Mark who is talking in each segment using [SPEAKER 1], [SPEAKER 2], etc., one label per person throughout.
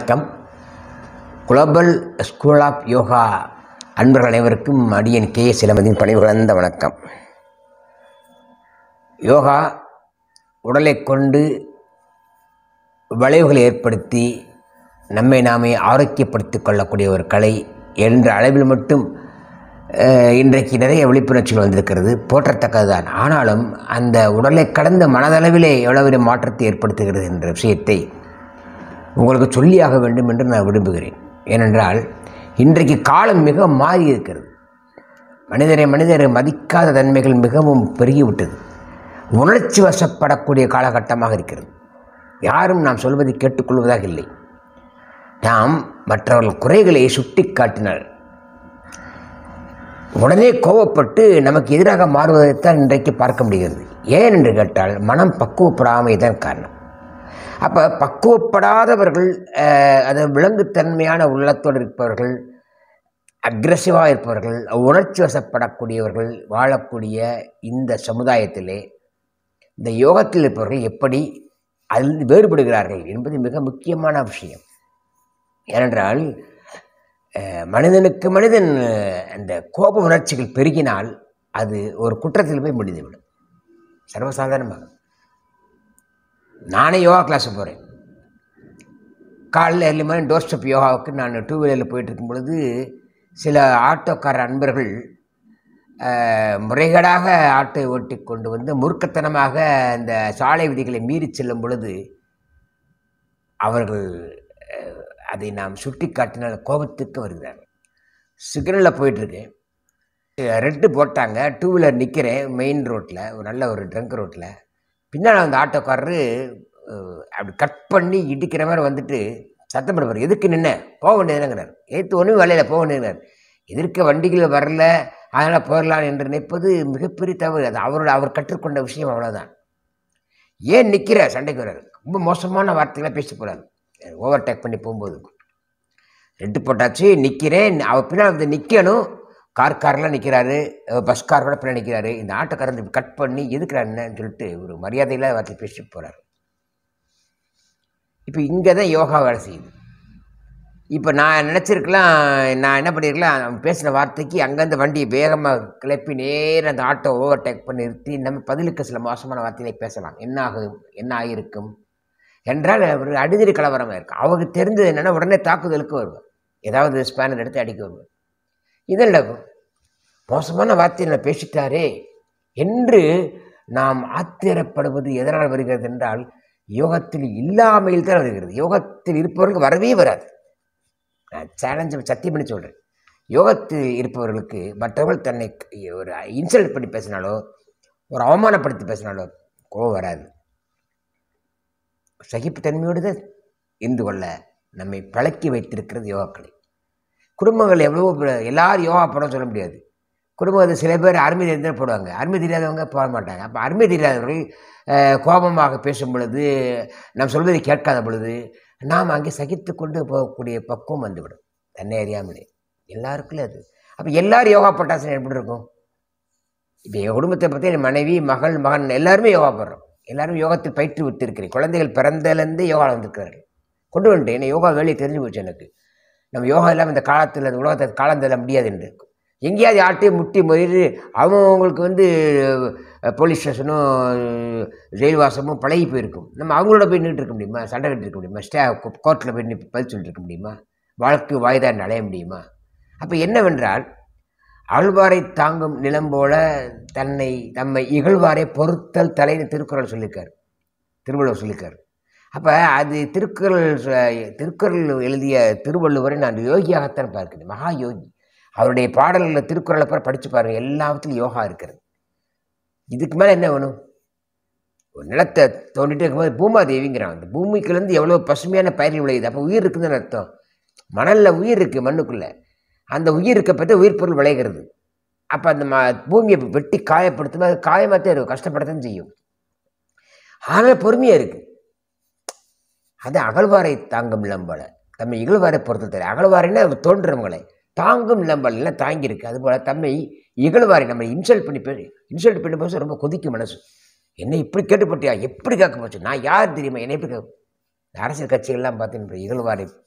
[SPEAKER 1] வணக்கம் global school of yoga அன்பர்கள் அனைவருக்கும் அடியன் கே சிலமதியின் பணிவு கலந்த வணக்கம் யோகா உடலை கொண்டு விளைவுகளை ஏற்படுத்தி நம்மை நாமே ஆரோக்கியப்படுத்திக் கொள்ளக்கூடிய ஒரு கலை என்ற அளவில் மட்டும் அஹ், இன்றைக்கு நிறைய விழிப்புணர்ச்சிகள் வந்திருக்கிறது போற்றத்தக்கதுதான் ஆனாலும் அந்த உடலை கடந்த மனதளவிலே எவ்வளவு மாற்றத்தை ஏற்படுத்துகிறது என்ற விஷயத்தை உங்களுக்கு சொல்லியாக வேண்டும் என்று நான் விரும்புகிறேன் ஏனென்றால் இன்றைக்கு காலம் மிக மாறி இருக்கிறது மனிதரை மனிதரை மதிக்காத தன்மைகள் மிகவும் பெருகிவிட்டது உணர்ச்சி வசப்படக்கூடிய காலகட்டமாக இருக்கிறது யாரும் நாம் சொல்வதை கேட்டுக்கொள்வதாக இல்லை நாம் மற்றவர்கள் குறைகளை சுட்டி காட்டினால் உடனே கோவப்பட்டு நமக்கு எதிராக மாறுவதைத்தான் இன்றைக்கு பார்க்க முடிகிறது ஏன் என்று கேட்டால் மனம் பக்குவப்படாமை தான் காரணம் அப்போ பக்குவப்படாதவர்கள் அஹ், அது விலங்குத்தன்மையான உள்ளத்தோடு இருப்பவர்கள் அக்ரெசிவாக இருப்பவர்கள் உணர்ச்சி வசப்படக்கூடியவர்கள் வாழக்கூடிய இந்த சமுதாயத்திலே இந்த யோகத்தில் இருப்பவர்கள் எப்படி அதில் வேறுபடுகிறார்கள் என்பது மிக முக்கியமான விஷயம் ஏனென்றால் அஹ், மனிதனுக்கு மனிதன் அஹ், அந்த கோப உணர்ச்சிகள் பெருகினால் அது ஒரு குற்றத்தில் போய் முடிந்துவிடும் சர்வசாதாரணமாக நானே யோகா கிளாஸ் போகிறேன் காலையில் ஏழு மணி டோர் ஸ்டெப் யோகாவுக்கு நான் டூ வீலரில் போயிட்டு இருக்கும் பொழுது சில ஆட்டோக்கார அன்பர்கள் அஹ், முறைகேடாக ஆட்டோ ஓட்டி கொண்டு வந்து மூர்க்கத்தனமாக அந்த சாலை விதிகளை மீறி செல்லும் பொழுது அவர்கள் அஹ், அதை நாம் சுட்டி காட்டினால் கோபத்துக்கு வருகிறார்கள் சிக்னலில் போயிட்டுருக்கேன் ரெட்டு போட்டாங்க டூ வீலர் நிற்கிறேன் மெயின் ரோட்டில் ஒரு நல்ல ஒரு ட்ரங்க் ரோட்டில் பின்னால் அந்த ஆட்டோக்காரரு அஹ், அப்படி கட் பண்ணி இடிக்கிற மாதிரி வந்துட்டு சத்தம் போடுவார் எதுக்கு நின்ன போக வேண்டியதுங்கிறார் ஏற்று ஒன்றும் வேலையில் போக வேண்டியதுங்கிறார் எதிர்க்க வண்டிகள் வரல அதனால் போயிடலாம் என்று நினைப்பது மிகப்பெரிய தவறு அது அவரோட அவர் கற்றுக்கொண்ட விஷயம் அவ்வளோதான் ஏன் நிற்கிற சண்டைக்கு வர்றாரு ரொம்ப மோசமான வார்த்தைகளை பேசி போகிறாரு ஓவர்டேக் பண்ணி போகும்போது ரெட்டு போட்டாச்சு நிற்கிறேன் அவர் பின்னால் வந்து நிற்கணும் கார் கார்லாம் நிற்கிறாரு பஸ் கார் கூட பின்னாடி நிற்கிறாரு இந்த ஆட்டோக்காரன் இப்படி கட் பண்ணி எதுக்குறாருன்னு சொல்லிட்டு ஒரு மரியாதையில்லாத வார்த்தை பேசிட்டு போகிறாரு இப்போ இங்கே தான் யோகா வேலை செய்யுது இப்போ நான் நினச்சிருக்கலாம் நான் என்ன பண்ணியிருக்கலாம் அவன் பேசின வார்த்தைக்கு அங்கேருந்து வண்டியை வேகமாக கிளப்பி நேரா அந்த ஆட்டோ ஓவர்டேக் பண்ணி நிறுத்தி நம்ம பதிலுக்கு சில மோசமான வார்த்தைகளை பேசலாம் என்ன ஆகும் என்ன ஆகியிருக்கும் என்றால் ஒரு அடிதடி கலவரமாக இருக்கும் அவருக்கு தெரிஞ்சது என்னென்னா உடனே தாக்குதலுக்கு வருவார் ஏதாவது ஸ்பேனர் எடுத்து அடிக்க வருவார் இது நடக்கும் மோசமான வார்த்தையை பேசிட்டாரே என்று நாம் ஆத்திரப்படுவது எதனால் வருகிறது என்றால் யோகத்தில் இல்லாமையில் தான் வருகிறது யோகத்தில் இருப்பவர்களுக்கு வரவே வராது நான் சேலஞ்சு சத்தியம் பண்ணி சொல்கிறேன் யோகத்தில் இருப்பவர்களுக்கு மற்றவர்கள் தன்னை ஒரு இன்சல்ட் பண்ணி பேசினாலோ ஒரு அவமானப்படுத்தி பேசினாலோ கோவம் வராது சகிப்புத்தன்மையோடு தான் இருந்து கொள்ள நம்மை பழக்கி வைத்திருக்கிறது யோகாக்கலை குடும்பங்கள் எவ்வளவோ பேர் எல்லாரும் யோகா போட சொல்ல முடியாது குடும்பத்தில் சில பேர் அருமை தெரிஞ்சு போடுவாங்க அருமை தெரியாதவங்க போட மாட்டாங்க அப்போ அருமை தெரியாதவர்கள் அஹ், கோபமாக பேசும் பொழுது நாம் சொல்வதை கேட்காத பொழுது நாம் அங்கே சகித்து கொண்டு போகக்கூடிய பக்குவம் வந்துவிடும் தன்னை அறியாமலே எல்லாருக்குள்ளே அது அப்போ எல்லாரும் யோகா போட்டாசனம் எப்படி இருக்கும் இப்போ என் குடும்பத்தை பற்றி என் மனைவி மகள் மகன் எல்லாருமே யோகா போடுறோம் எல்லாரும் யோகத்தில் பயிற்று விட்டிருக்கிறேன் குழந்தைகள் பிறந்தலேருந்தே யோகா வந்திருக்கிறார்கள் கொண்டு வந்துட்டேன் என்ன யோகா வேலையை தெரிஞ்சு போச்சு எனக்கு நம்ம யோகா இல்லாமல் இந்த காலத்தில் இந்த உலகத்தை காலம் தள்ள முடியாது என்று எங்கேயாவது யார்ட்டையும் முட்டி மொயிறு அவங்களுக்கு வந்து அஹ், போலீஸ் ஸ்டேஷனும் ஜெயில் வாசமும் பழகி போயிருக்கும் நம்ம அவங்களோட போய் நின்றுட்டு இருக்க முடியுமா சண்டை கட்டி இருக்க முடியுமா ஸ்டே கோர்ட்டில் போய் நின்று பதில் சொல்லிட்டு இருக்க முடியுமா வாழ்க்கை வாய்தா அலைய முடியுமா அப்போ என்னவென்றால் ஆழ்வாரை தாங்கும் நிலம் போல தன்னை நம்மை இகழ்வாரை பொறுத்தல் தலைன்னு திருக்குறள் சொல்லியிருக்கார் திருவள்ளுவர் சொல்லியிருக்கார் அப்போ அது திருக்குறள் சொ- திருக்குறள் எழுதிய திருவள்ளுவரை நான் யோகியாகத்தான் பார்க்கிறேன் மகா யோகி அவருடைய பாடல்களில் திருக்குறளை பாரு படித்து பாருங்கள் எல்லாத்துலையும் யோகா இருக்கிறது இதுக்கு மேலே என்ன வேணும் ஒரு நிலத்தை தோண்டிட்டு இருக்கும்போது பூமாதேவிங்கிறான் அந்த பூமிக்குலேருந்து எவ்வளோ பசுமையான பயிர்கள் விளையுது அப்போ உயிர் இருக்குதுன்னு அர்த்தம் மணலில் உயிர் இருக்குது மண்ணுக்குள்ளே அந்த உயிர் இருக்க பற்றி உயிர் பொருள் விளைகிறது அப்போ அந்த ம பூமியை வெட்டி காயப்படுத்தும் அது காயமாக தான் இருக்கும் கஷ்டப்படத்தான் செய்யும் ஆனால் பொறுமையாக இருக்குது அது அகழ்வாரை தாங்கும் இளம்பல தம்மை இகழ்வாரை பொறுத்து தெரியும் அகழ்வாரைன்னா தோன்றவங்களை தாங்கும் இளம்பல் எல்லாம் தாங்கியிருக்கு அதுபோல் தம்மை இகழ்வாரை நம்ம இன்சல்ட் பண்ணி பேர் இன்சல்ட் பண்ணி பேச ரொம்ப கொதிக்கும் மனசு என்னை இப்படி கேட்டுப்பட்டியா எப்படி கேட்க போச்சு நான் யார் தெரியுமா என்னை எப்படி கேட்க இந்த அரசியல் கட்சிகள்லாம் பார்த்து இகழ்வாரை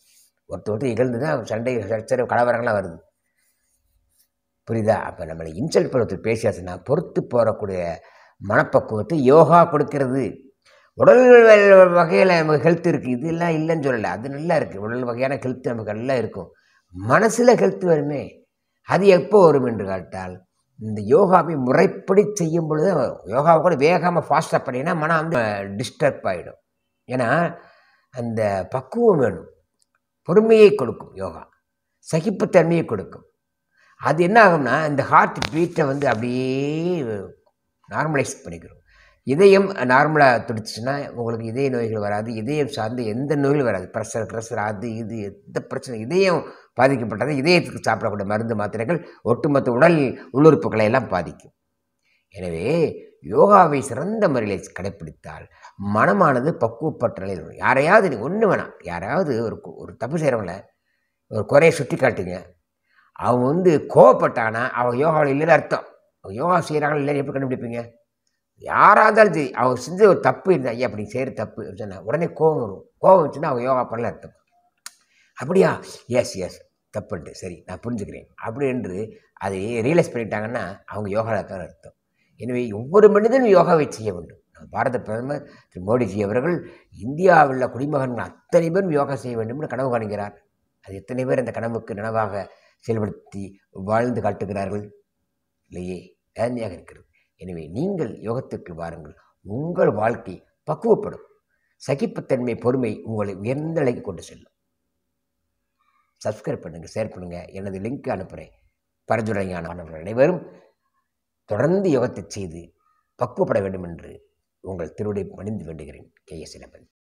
[SPEAKER 1] ஒருத்தர் ஒருத்தர் இகழ்ந்து தான் சண்டை சச்சரவு கலவரங்கள்லாம் வருது புரியுதா அப்போ நம்மளை இன்சல்ட் பண்ண ஒருத்தர் பேசியாச்சுன்னா பொறுத்து போகக்கூடிய மனப்பக்குவத்தை யோகா கொடுக்கிறது உடல் வகையில் நமக்கு ஹெல்த் இருக்குது இதெல்லாம் இல்லைன்னு சொல்லலை அது நல்லா இருக்குது உடல் வகையான ஹெல்த் நமக்கு நல்லா இருக்கும் மனசில் ஹெல்த் வருமே அது எப்போ வரும் என்று கேட்டால் இந்த யோகாவை முறைப்படி செய்யும் பொழுது யோகாவை கூட வேகமாக ஃபாஸ்ட்டாக பண்ணினா மனம் வந்து டிஸ்டர்ப் ஆகிடும் ஏன்னா அந்த பக்குவம் வேணும் பொறுமையை கொடுக்கும் யோகா சகிப்புத்தன்மையை கொடுக்கும் அது என்ன ஆகும்னா இந்த ஹார்ட் பீட்டை வந்து அப்படியே நார்மலைஸ் பண்ணிக்கிறோம் இதயம் நார்மலாக துடிச்சுன்னா உங்களுக்கு இதய நோய்கள் வராது இதயம் சார்ந்து எந்த நோய்களும் வராது ப்ரெஷர் ப்ரெஷர் அது இது எந்த பிரச்சனை இதயம் பாதிக்கப்பட்டது இதயத்துக்கு சாப்பிடக்கூடிய மருந்து மாத்திரைகள் ஒட்டுமொத்த உடல் உள்ளுறுப்புகளை எல்லாம் பாதிக்கும் எனவே யோகாவை சிறந்த முறையில் கடைப்பிடித்தால் மனமானது பக்குவப்பட்ட நிலையில் வரும் யாரையாவது நீ ஒன்று வேணாம் யாராவது ஒரு கு- ஒரு தப்பு செய்கிறவங்கள ஒரு குறையை சுட்டி காட்டுங்க அவங்க வந்து கோவப்பட்டானா அவங்க யோகாவில் இல்லைன்னு அர்த்தம் அவங்க யோகா செய்கிறாங்களா இல்லைன்னு எப்படி கண்டுபிடிப்பீங்க யாராக இருந்தாலும் சரி அவங்க செஞ்ச ஒரு தப்பு இருந்தால் ஐயா அப்படி செய்கிற தப்பு அப்படின்னு சொன்னா உடனே கோவம் வரும் கோவம் வச்சுன்னா அவங்க யோகா பண்ணல அர்த்தம் அப்படியா எஸ் எஸ் தப்புன்ட்டு சரி நான் புரிஞ்சுக்கிறேன் அப்படி என்று அதை ரியலைஸ் பண்ணிட்டாங்கன்னா அவங்க யோகாவில் தான் அர்த்தம் எனவே ஒவ்வொரு மனிதனும் யோகாவை செய்ய வேண்டும் நம்ம பாரத பிரதமர் திரு மோடிஜி அவர்கள் இந்தியாவில் உள்ள குடிமகன்கள் அத்தனை பேரும் யோகா செய்ய வேண்டும்னு கனவு காணுகிறார் அது எத்தனை பேர் அந்த கனவுக்கு நனவாக செயல்படுத்தி வாழ்ந்து காட்டுகிறார்கள் இல்லையே வேதனையாக இருக்கிறது எனவே நீங்கள் யோகத்திற்கு வாருங்கள் உங்கள் வாழ்க்கை பக்குவப்படும் சகிப்புத்தன்மை பொறுமை உங்களை உயர்ந்த நிலைக்கு கொண்டு செல்லும் சப்ஸ்கிரைப் பண்ணுங்கள் ஷேர் பண்ணுங்கள் எனது லிங்க் அனுப்புகிறேன் பரஞ்சுரையான மாணவர்கள் அனைவரும் தொடர்ந்து யோகத்தை செய்து பக்குவப்பட வேண்டும் என்று உங்கள் திருவிடை பணிந்து வேண்டுகிறேன் கே எஸ் இளம்பன்